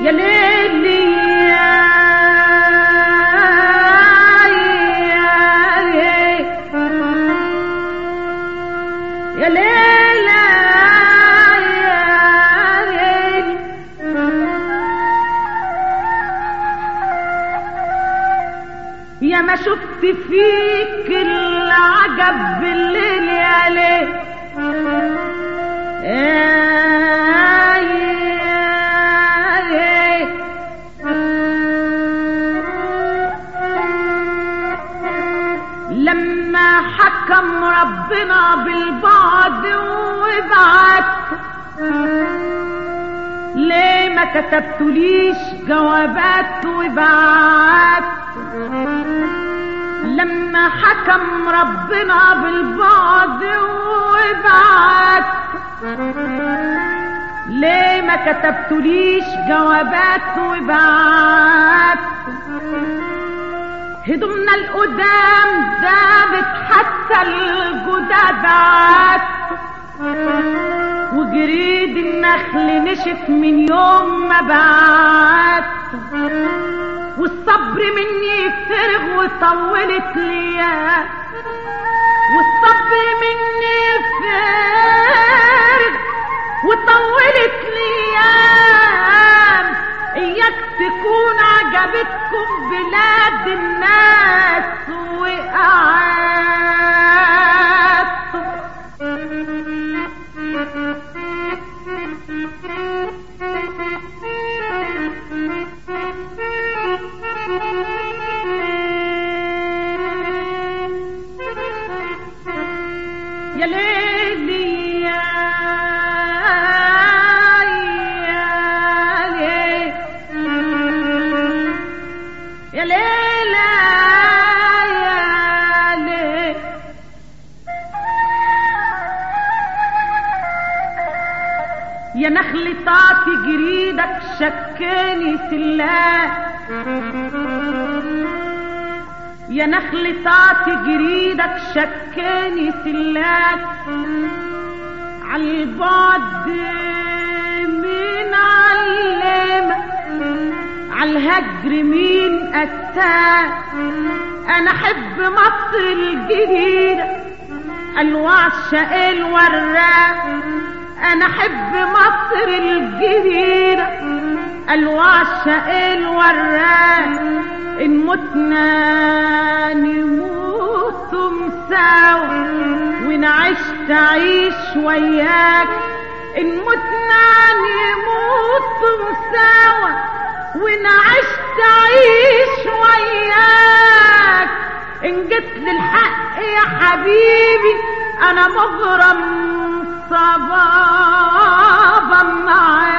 يا ليلي يا يا يا ليلى يا ليل يا ما شفت فيك العجب بالليل يا ليل يا يا لما حكم ربنا بالبعد وبعت ليه ما كتبتليش جوابات وبعت لما حكم ربنا بالبعد وبعت ليه ما كتبتليش جوابات وبعت هدومنا القدام دابت حتى الجدادات وجريد النخل نشف من يوم ما بعت والصبر مني فرغ وطولت ليا والصبر مني فرغ وطولت ليام اياك تكون عجبتكم بلاد الناس وقعدتم يا ليلي يا يا ليل يا ليلى يا ليل يا نخل طاطي جريدك شكاني سلاح يا نخل طاطي جريدك شكاني سلاك عالبعد مين علمك عالهجر مين أتاك أنا أحب مصر الجديدة الوعشة الوراق أنا أحب مصر الجديدة الوعشة الوراق إن متنا نموت مساوي وإن عشت عيش وياك إن متنا نموت مساوي وإن عشت عيش وياك إن جيت للحق يا حبيبي أنا مغرم صبابا معاك